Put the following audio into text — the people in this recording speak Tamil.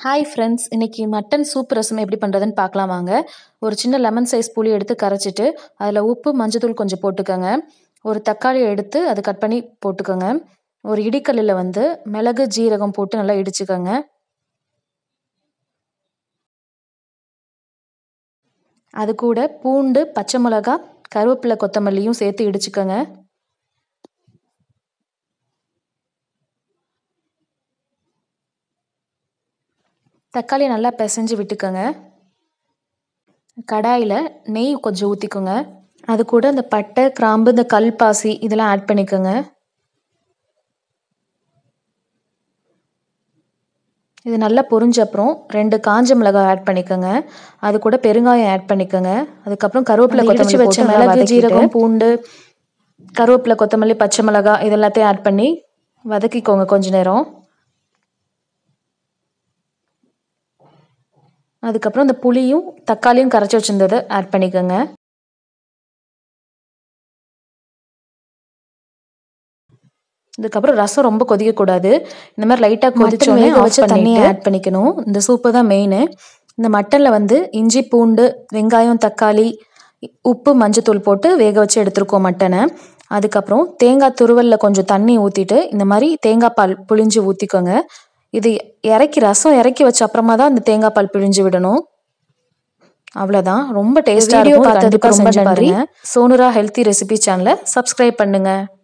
ஹாய் ஃப்ரெண்ட்ஸ் இன்னைக்கு மட்டன் சூப் ரசம் எப்படி பண்ணுறதுன்னு பார்க்கலாம் வாங்க ஒரு சின்ன லெமன் சைஸ் புளி எடுத்து கரைச்சிட்டு அதில் உப்பு மஞ்சத்தூள் கொஞ்சம் போட்டுக்கோங்க ஒரு தக்காளி எடுத்து அது கட் பண்ணி போட்டுக்கோங்க ஒரு இடிக்கல்லில் வந்து மிளகு ஜீரகம் போட்டு நல்லா இடிச்சுக்கோங்க அது கூட பூண்டு பச்சை மிளகா கருவேப்பிலை கொத்தமல்லியும் சேர்த்து இடிச்சுக்கோங்க தக்காளி நல்லா பிசைஞ்சு விட்டுக்கோங்க கடாயில் நெய் கொஞ்சம் ஊற்றிக்கோங்க அது கூட இந்த பட்டை கிராம்பு இந்த கல்பாசி இதெல்லாம் ஆட் பண்ணிக்கோங்க இது நல்லா பொரிஞ்ச அப்புறம் ரெண்டு காஞ்ச மிளகாய் ஆட் பண்ணிக்கோங்க அது கூட பெருங்காயம் ஆட் பண்ணிக்கோங்க அதுக்கப்புறம் கருவேப்பிலை கொத்தமல்லி வச்ச மிளகு ஜீரகம் பூண்டு கருவேப்பிலை கொத்தமல்லி பச்சை மிளகாய் இது எல்லாத்தையும் ஆட் பண்ணி வதக்கிக்கோங்க கொஞ்ச நேரம் அதுக்கப்புறம் இந்த புளியும் தக்காளியும் கரைச்சி வச்சிருந்ததை ஆட் பண்ணிக்கோங்க இதுக்கப்புறம் ரசம் ரொம்ப கொதிக்கக்கூடாது இந்த மாதிரி லைட்டாக கொதிச்சோடனே வச்ச தண்ணியை ஆட் பண்ணிக்கணும் இந்த சூப்பு தான் மெயின் இந்த மட்டனில் வந்து இஞ்சி பூண்டு வெங்காயம் தக்காளி உப்பு மஞ்சத்தூள் போட்டு வேக வச்சு எடுத்துருக்கோம் மட்டனை அதுக்கப்புறம் தேங்காய் துருவலில் கொஞ்சம் தண்ணி ஊற்றிட்டு இந்த மாதிரி தேங்காய் பால் புளிஞ்சு ஊற்றிக்கோங்க இது இறக்கி ரசம் இறக்கி வச்ச அப்புறமா தான் இந்த தேங்காய் பால் பிழிஞ்சு விடணும் அவ்வளோதான் ரொம்ப டேஸ்டாக இருக்கும் பார்த்ததுக்கு ரொம்ப நன்றி சோனுரா ஹெல்த்தி ரெசிபி சேனலை சப்ஸ்கிரைப் பண்ணுங்கள்